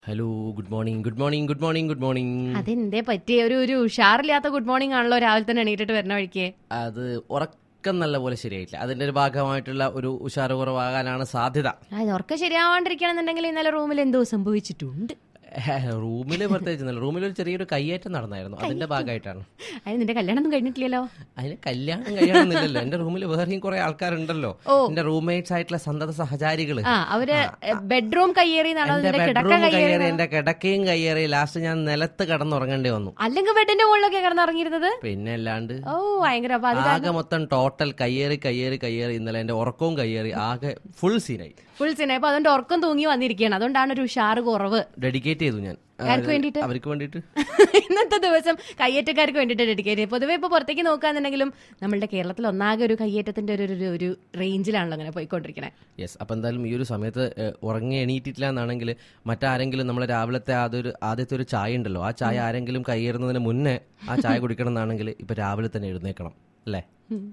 Hello good morning good morning good morning good morning അതെന്തേ പറ്റിയ ഒരു ഒരു ഉഷാറില്ലാത്ത ഗുഡ് മോർണിംഗ് ആണല്ലോ രാവിലെ തന്നെ എണീറ്റിട്ട് വരുന്ന വഴിക്ക് അത് ഉറക്കം നല്ല പോലെ ശരിയായിട്ടില്ല അതിന്റെ ഒരു ഭാഗമായിട്ടുള്ള ഒരു ഉഷാറ് കുറവാകാനാണ് സാധ്യത അത് ഉറക്കം ശരിയാവാണ്ടിരിക്കണമെന്നുണ്ടെങ്കിൽ ഇന്നലെ റൂമിൽ എന്തോ സംഭവിച്ചിട്ടുണ്ട് റൂമിൽ പ്രത്യേകിച്ച് റൂമിൽ ഒരു ചെറിയൊരു കയ്യേറ്റം നടന്നായിരുന്നു അതിന്റെ ഭാഗമായിട്ടാണ് അതിന് നിന്റെ കല്യാണം ഒന്നും കഴിഞ്ഞിട്ടില്ലല്ലോ അതിന് കല്യാണം കഴിയണമെന്നില്ലല്ലോ എന്റെ റൂമിൽ വേറെയും കുറെ ആൾക്കാരുണ്ടല്ലോ ഓ. എന്റെ റൂംമേറ്റ്സ് ആയിട്ടുള്ള സന്തത സഹചാരികള് ആ അവര് ബെഡ്റൂം കയ്യേറി എന്നാണോ എന്റെ നിന്റെ കിടക്ക ബെഡ്റൂം കയ്യേറി കയ്യേറി എന്റെ കിടക്കയും കയ്യേറി ലാസ്റ്റ് ഞാൻ നിലത്ത് കിടന്നുറങ്ങേണ്ടി വന്നു അല്ലെങ്കിൽ ബെഡിന്റെ മുകളിലൊക്കെ കിടന്നിറങ്ങിയിരുന്നത് പിന്നെ അല്ലാണ്ട് ഓ ഭയങ്കര അപ്പൊ അത് ആകെ മൊത്തം ടോട്ടൽ കയ്യേറി കയ്യേറി കയ്യേറി ഇന്നലെ എന്റെ ഉറക്കവും കയ്യേറി ആകെ ഫുൾ സീനായി ഫുൾ സിനെ അപ്പൊ അതുകൊണ്ട് ഉറക്കം തൂങ്ങി വന്നിരിക്കുകയാണ് അതുകൊണ്ടാണ് ഒരു ഉഷാറ് കുറവ് ഡെഡിക്കേറ്റ് ചെയ്തു ഞാൻ ആർക്ക് വേണ്ടിയിട്ട്? അവർക്ക് വേണ്ടിയിട്ട് ഇന്നത്തെ ദിവസം കയ്യേറ്റക്കാർക്ക് വേണ്ടിയിട്ട് ഡെഡിക്കേറ്റ് ചെയ്യും പൊതുവെ ഇപ്പൊ പുറത്തേക്ക് നോക്കാന്നുണ്ടെങ്കിലും നമ്മളുടെ കേരളത്തിൽ ഒന്നാകെ ഒരു കയ്യേറ്റത്തിന്റെ ഒരു ഒരു- ഒരു റേഞ്ചിലാണല്ലോ അങ്ങനെ പോയിക്കൊണ്ടിരിക്കണേ യെസ് അപ്പം എന്തായാലും ഈ ഒരു സമയത്ത് ഏഹ്, ഉറങ്ങി എണീറ്റിട്ടില്ല എന്നാണെങ്കിൽ മറ്റാരെങ്കിലും നമ്മളെ രാവിലത്തെ അതൊരു ആദ്യത്തെ ഒരു ചായ ഉണ്ടല്ലോ ആ ചായ ആരെങ്കിലും കയ്യേറുന്നതിന് മുന്നേ ആ ചായ കുടിക്കണം എന്നാണെങ്കിൽ ഇപ്പൊ രാവിലെ തന്നെ എഴുന്നേക്കണം അല്ലേ